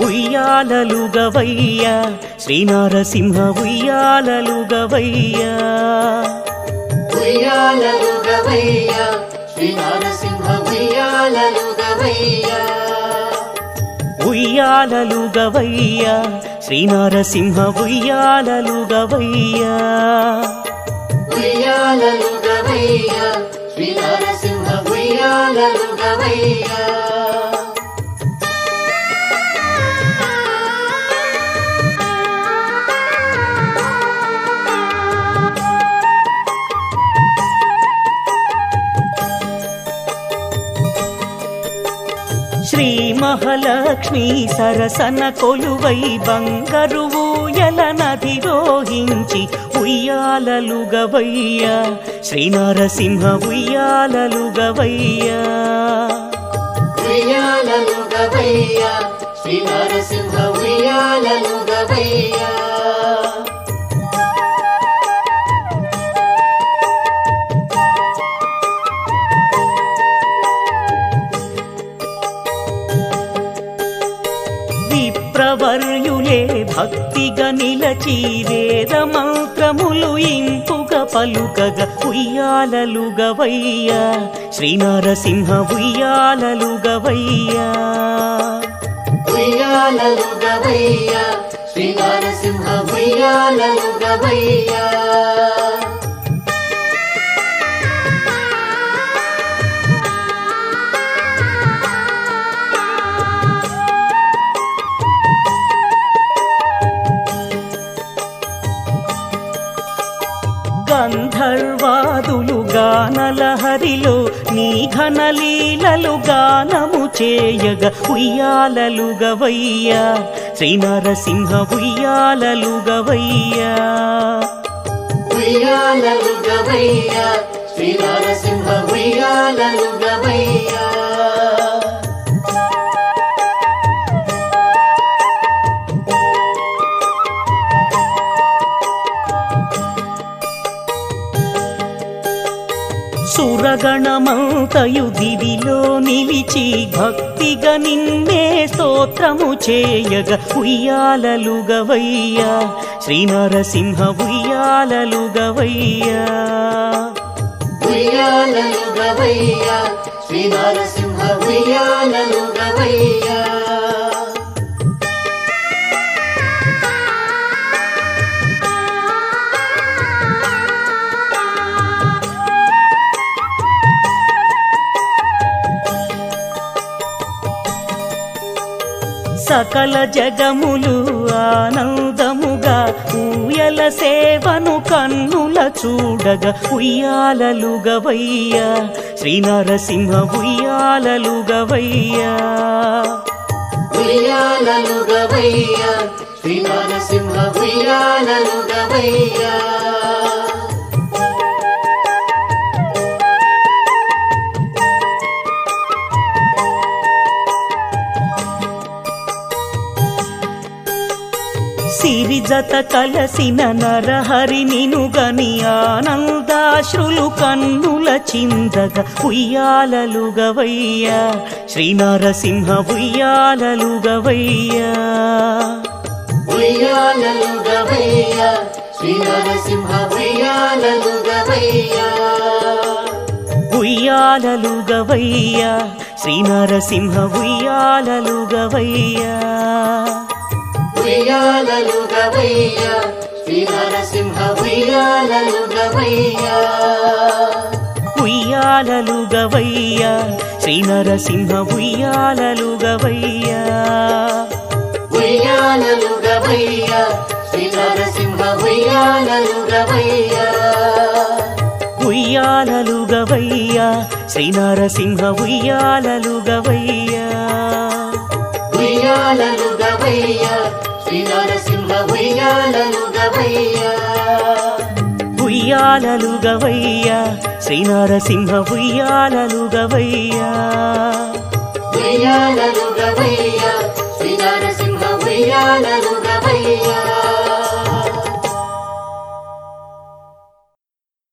ఉయ్యాలలుగవయ్య శ్రీనారసింహ ఉయ్యాలలుగవయ్య ఉయ్యాలలుగవయ్య శ్రీ నరసింహ ఉయ్యాలలుగవయ్య ఉయ్యాలలుగవయ్య శ్రీనారసింహ ఉయ్యాలలుగవయ్య ఉయ్యాలలుగవయ్య శ్రీ నరసింహ ఉయ్యాలలుగవయ్య శ్రీ మహాలక్ష్మి సరసన కొలువై బంగారు ఊయల నదిరోహించి ఉయ్యాలలుగవయ్య శ్రీనారసింహ ఉయ్యాలలుగవయ్య ఉయ్యాలలుగవయ్య శ్రీ నరసింహ ఉయ్యాలలుగవయ్య విప్రవర్యులే భక్తిగా నిలచి వేద మంత్రములు ఇంపుగ పలుకగ ఉయ్యాలలుగవయ్య శ్రీనారసింహ ఉయ్యాలలుగవయ్య ఉయ్యాలలుగవయ్య శ్రీ నరసింహ ఉయ్యాలలుగవయ్య గంధర్వాదులు గానలహరిలో నీ ఘనలీలలు గానము చేయగ ఉయ్యాలలుగవయ్య శ్రీనరసింహ ఉయ్యాలలుగవయ్య ఉయ్యాలలుగవయ్య శ్రీ నరసింహ ఉయ్యాలలుగవయ్య సురగణమంతయు దివిలో నిలిచి భక్తిగా నిన్నే స్తోత్రము చేయగ ఉయ్యాలలుగవయ్య శ్రీనరసింహ ఉయ్యాలలుగవయ్య ఉయ్యాలలుగవయ్య శ్రీ నరసింహ ఉయ్యాలలుగవయ్య సకల జగములు ఆనందముగా ఊయల సేవను కన్నుల చూడగ ఉయ్యాలలుగవయ్య శ్రీనరసింహ ఉయ్యాలలుగవయ్య ఉయ్యాలలుగవయ్య శ్రీ నరసింహ ఉయ్యాలలుగవయ్య సిరిజత కలసిన నరహరి నినుగని ఆనందాశ్రులు కన్నుల చిందగ ఉయ్యాలలుగవయ్య శ్రీనరసింహ ఉయ్యాలలుగవయ్య ఉయ్యాలలుగవయ్య శ్రీ నరసింహ ఉయ్యాలలుగవయ్య ఉయ్యాలలుగవయ్య శ్రీనరసింహ ఉయ్యాలలుగవయ్య ఉయ్యాలలుగవయ్య శ్రీ నరసింహ ఉయ్యాలలుగవయ్య ఉయ్యాలలుగవయ్య శ్రీనరసింహ ఉయ్యాలలుగవయ్య ఉయ్యాలలుగవయ్య శ్రీ నరసింహ ఉయ్యాలలుగవయ్య ఉయ్యాలలుగవయ్య శ్రీనరసింహ ఉయ్యాలలుగవయ్య ఉయ్యాలలుగవయ్య శ్రీ నరసింహ ఉయ్యాలలుగవయ్య ఉయ్యాలలుగవయ్య శ్రీనరసింహ ఉయ్యాలలుగవయ్య ఉయ్యాలలుగవయ్య శ్రీ నరసింహ ఉయ్యాలలుగవయ్య